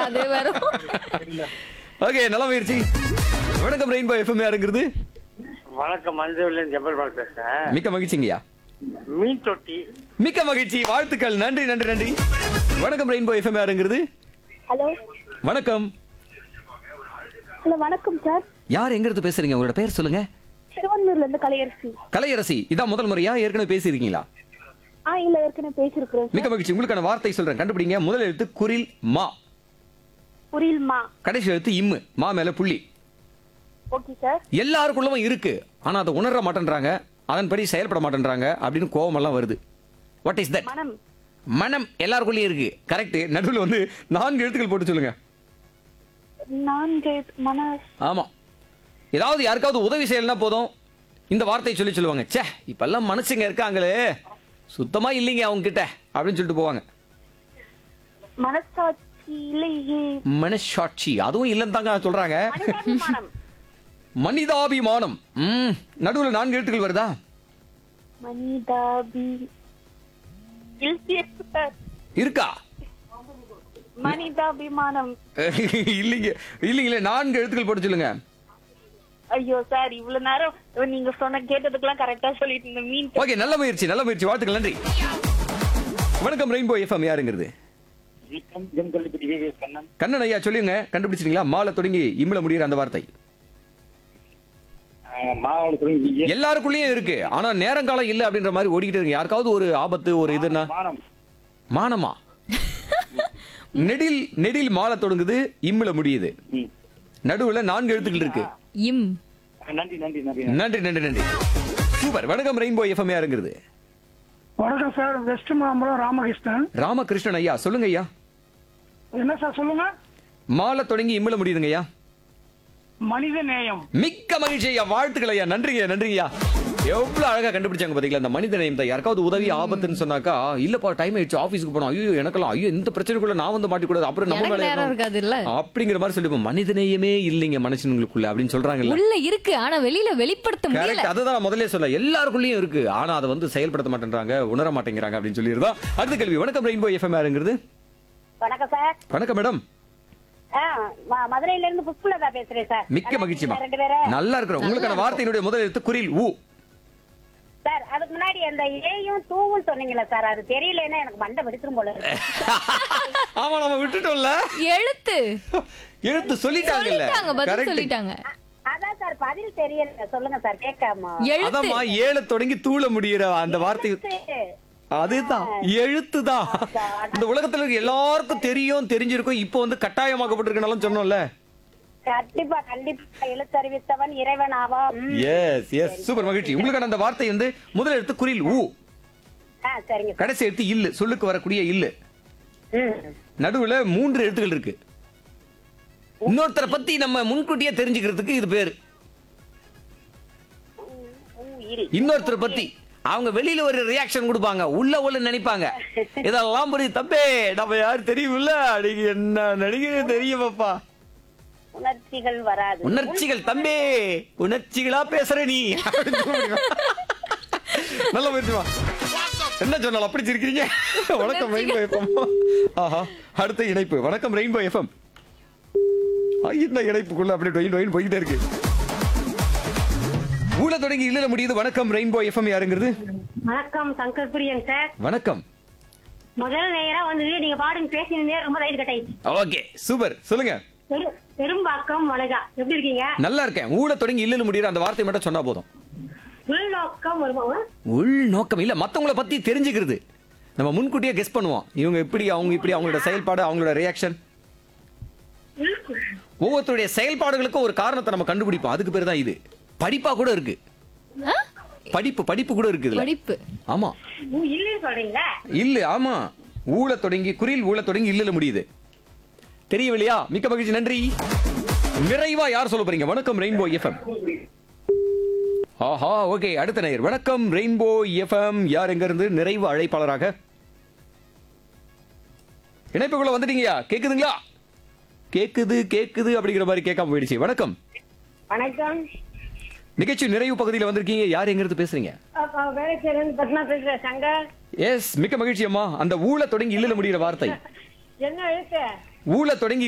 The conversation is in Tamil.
வராது வரும் ஓகே நல்ல முயற்சி வணக்கம் ரெயின்போ எஃப்எம் யாருங்கிறது வணக்கம் மஞ்சள் ஜெபர்பால் பேசுறேன் மிக்க மகிழ்ச்சிங்கய்யா மீன் தொட்டி மிக்க மகிழ்ச்சி வாழ்த்துக்கள் நன்றி நன்றி நன்றி வணக்கம் ரெயின்போ எஃப்எம் யாருங்கிறது ஹலோ வணக்கம் ஹலோ வணக்கம் சார் யார் எங்க இருந்து பேசுறீங்க உங்களோட பேர் சொல்லுங்க திருவண்ணூர்ல இருந்து கலையரசி கலையரசி இதான் முதல் முறையா ஏற்கனவே பேசியிருக்கீங்களா ஆ இல்ல ஏற்கனவே பேசிருக்கிறோம் மிக்க மகிழ்ச்சி உங்களுக்கான வார்த்தை சொல்றேன் கண்டுபிடிங்க முதல் எழுத்து குரில் மா புரியலமா கடைசி எழுத்து இம்மு மா மேல புள்ளி ஓகே சார் எல்லாருக்குள்ளவும் இருக்கு ஆனா அதை உணர மாட்டேன்றாங்க அதன்படி செயல்பட மாட்டேன்றாங்க அப்படின்னு கோவமெல்லாம் வருது வாட் இஸ் தட் மனம் மனம் எல்லாருக்குள்ளேயும் இருக்கு கரெக்ட் நடுவில் வந்து நான்கு எழுத்துக்கள் போட்டு சொல்லுங்க நான்கு மன ஆமா ஏதாவது யாருக்காவது உதவி செய்யலனா போதும் இந்த வார்த்தையை சொல்லி சொல்லுவாங்க ச்சே இப்பெல்லாம் மனுஷங்க இருக்காங்களே சுத்தமா இல்லைங்க அவங்க கிட்ட அப்படின்னு சொல்லிட்டு போவாங்க மனசாட்சி இல்லையே மனசாட்சி அதுவும் இல்லைன்னு தாங்க சொல்றாங்க மனிதாபிமானம் மனிதாபிமானம் ம் நடுவில் நான்கு எழுத்துக்கள் வருதா மனிதாபி இல்லையே சார். இருக்கா மனிதாபிமானம் இல்லைங்க இல்லைங்களே நான்கு எழுத்துக்கள் போட்டு சொல்லுங்க ஐயோ சார் இவ்வளவு நேரம் நீங்க சொன்ன கேட்டதுக்கெல்லாம் கரெக்டா சொல்லிட்டு இருந்த மீன் ஓகே நல்ல முயற்சி நல்ல முயற்சி வாழ்த்துக்கள் நன்றி வணக்கம் ரெயின்போ எஃப்எம் யாருங்கிறது வணக்கம் ஜெம்கல்லிப்பட்டி விவிஎஸ் கண்ணன் கண்ணன் ஐயா சொல்லுங்க கண்டுபிடிச்சிட்டீங்களா மாலை தொடங்கி இம்மில முடிகிற அந்த வார்த்தை மாவட்ட துறை எல்லாருக்குள்ளேயும் இருக்கு ஆனா நேரங்காலம் இல்ல அப்படின்ற மாதிரி ஓடிக்கிட்டு இருக்கு யாருக்காவது ஒரு ஆபத்து ஒரு இதுன்னா மானம் மானமா நெடில் நெடில் மாலை தொடங்குது இம்மில முடியுது ம். நடுவுல நான்கு எழுத்துக்கள் இருக்கு இம் நன்றி நன்றி நன்றி நன்றி நன்றி நன்றி சூப்பர் வணக்கம் ரெயின்போ எஃப்எம் யாருங்கிறது வணக்கம் சார் வெஸ்ட் மாம்பலம் ராமகிருஷ்ணன் ராமகிருஷ்ணன் ஐயா சொல்லுங்க ஐயா என்ன சார் சொல்லுங்க மாலை தொடங்கி இம்மில முடியுதுங்க ஐயா மனித நேயம் மிக்க மகிழ்ச்சி ஐயா வாழ்த்துக்கள் ஐயா நன்றிங்க நன்றிங்கய்யா எவ்வளவு அழகா கண்டுபிடிச்சாங்க பாத்தீங்களா இந்த மனித நேயம் தான் யாருக்காவது உதவி ஆபத்துன்னு சொன்னாக்கா இல்லப்பா டைம் ஆயிடுச்சு ஆபீஸ்க்கு போனோம் ஐயோ எனக்கெல்லாம் ஐயோ இந்த பிரச்சனைக்குள்ள நான் வந்து மாட்டிக்கூடாது அப்புறம் நம்ம எனக்கு மேல நேரம் ஏறணும். இருக்காது இல்ல அப்படிங்கிற மாதிரி சொல்லிப்போம் மனித நேயமே இல்லைங்க மனுஷனுங்களுக்குள்ள அப்படின்னு சொல்றாங்கல்ல உள்ள இருக்கு ஆனா வெளியில வெளிப்படுத்த முடியல கரெக்ட் அதுதான் நான் முதல்ல சொல்ல எல்லாருக்குள்ளயும் இருக்கு ஆனா அதை வந்து செயல்படுத்த மாட்டேன்றாங்க உணர மாட்டேங்கிறாங்க அப்படின்னு சொல்லியிருந்தா அடுத்த கேள்வி வணக்கம் ரெயின்போ எஃப்எம் யாருங்கிறது வணக்கம் சார் வணக்கம் மேடம் ஆ, ம- மதுரையில இருந்து புஷ்பலதா பேசுறேன் சார் மிக்க மகிழ்ச்சிமா ரெண்டு பேரும் நல்லா இருக்கிறோம் உங்களுக்கான வார்த்தையினுடைய முதல் எழுத்து குரில் ஊ சார் அதுக்கு முன்னாடி அந்த ஏயும் தூவும் சொன்னீங்களா சார் அது தெரியலன்னா எனக்கு மண்டை வெடிச்சிரும் போல இருக்கு. ஆமா நம்ம விட்டுட்டோம்ல எழுத்து எழுத்து சொல்லிட்டாங்கல்ல சொல்லிட்டாங்க பதில் கரெக்ட் சொல்லிட்டாங்க அதான் சார் பதில் தெரியல சொல்லுங்க சார் கேட்காம எழுத்து அதாம்மா ஏழு தொடங்கி தூள முடியிற அந்த வார்த்தை அதுதான் எழுத்துதான் இந்த உலகத்துல இருக்க எல்லாருக்கும் தெரியும் தெரிஞ்சிருக்கும் இப்போ வந்து கட்டாயமாக்கப்பட்டிருக்கனாலும் சொன்னோம்ல கண்டிப்பா கண்டிப்பா எழுத்தறிவித்தவன் இறைவன் ஆவா ம். எஸ் எஸ் சூப்பர் மகிழ்ச்சி உங்களுக்கான அந்த வார்த்தை வந்து முதல் எழுத்து குரில் ஊ ஆ சரிங்க சார் கடைசி எழுத்து இல்லு சொல்லுக்கு வரக்கூடிய இல்லு ம். நடுவுல மூன்று எழுத்துக்கள் இருக்கு இன்னொருத்தரை பத்தி நம்ம முன்கூட்டியே தெரிஞ்சுக்கிறதுக்கு இது பேரு உயிரி இன்னொருத்தரை பத்தி அவங்க வெளியில ஒரு ரியாக்ஷன் கொடுப்பாங்க உள்ள உள்ள நினைப்பாங்க இதெல்லாம் புரியுது தம்பே நம்ம யாரு தெரியுமில்ல நீங்க என்ன நடிகை தெரியுமாப்பா உணர்ச்சிகள் வராது உணர்ச்சிகள் தம்பி உணர்ச்சிகளா பேசுற நீ அப்படின்னு சொல்லுங்க. நல்ல முயற்சிமா என்ன சொன்னாலும் அப்படி சிரிக்கிறீங்க வணக்கம் ரெயின்போ எஃப்எம் ஆஹா அடுத்த இணைப்பு வணக்கம் ரெயின்போ எஃப்எம் இந்த இணைப்புக்குள்ள அப்படி டொயின் டொயின் போய்கிட்டே இருக்கு ஊழ தொடங்கி இல்ல முடியுது வணக்கம் ரெயின்போ எஃப்எம் யாருங்கிறது வணக்கம் சங்கர் பிரியன் சார் வணக்கம் முதல் நேரம் வந்து நீங்க பாடுங்க பேசினே ரொம்ப ரைடு கட்டாயிடுச்சு ஓகே சூப்பர் சொல்லுங்க பெரு- பெரும்பாக்கம் வளகா எப்படி இருக்கீங்க நல்லா இருக்கேன் ஊழ தொடங்கி இல்லன்னு முடியுற அந்த வார்த்தை மட்டும் சொன்னா போதும் உள்நோக்கம் வருமா உள் நோக்கம் இல்ல மத்தவங்கள பத்தி தெரிஞ்சுக்கிறது நம்ம முன்கூட்டியே கெஸ் பண்ணுவோம் இவங்க இப்படி அவங்க இப்படி அவங்களோட செயல்பாடு அவங்களோட ரியாக்ஷன் ஒவ்வொருத்தருடைய செயல்பாடுகளுக்கும் ஒரு காரணத்தை நம்ம கண்டுபிடிப்போம் அதுக்கு பேர் தான் இது படிப்பா கூட இருக்கு ஆ? படிப்பு படிப்பு கூட இருக்கு இதுல படிப்பு ஆமா இல்லைன்னு சொல்றீங்களா இல்ல ஆமா ஊழ தொடங்கி குறில் ஊழ தொடங்கி இல்லல முடியுது தெரியவில்லையா மிக்க மகிழ்ச்சி நன்றி நிறைவா யார் சொல்ல போறீங்க வணக்கம் ரெயின்போ எஃப்எம் ஆஹா ஓகே அடுத்த நேயர் வணக்கம் ரெயின்போ எஃப்எம் யார் எங்க இருந்து நிறைவு அழைப்பாளராக இணைப்புக்குள்ள வந்துட்டீங்கயா கேக்குதுங்களா கேக்குது கேக்குது அப்படிங்கிற மாதிரி கேட்காம போயிடுச்சு வணக்கம் வணக்கம் நிகழ்ச்சி நிறைவு பகுதியில் வந்திருக்கீங்க யார் எங்க இருந்து பேசுறீங்க வேலைச்சேரன் பத்மா பேசுறேன் சங்கர் எஸ் மிக்க மகிழ்ச்சி அம்மா அந்த ஊழ தொடங்கி இல்லல முடிகிற வார்த்தை என்ன எழுத்து ஊழ தொடங்கி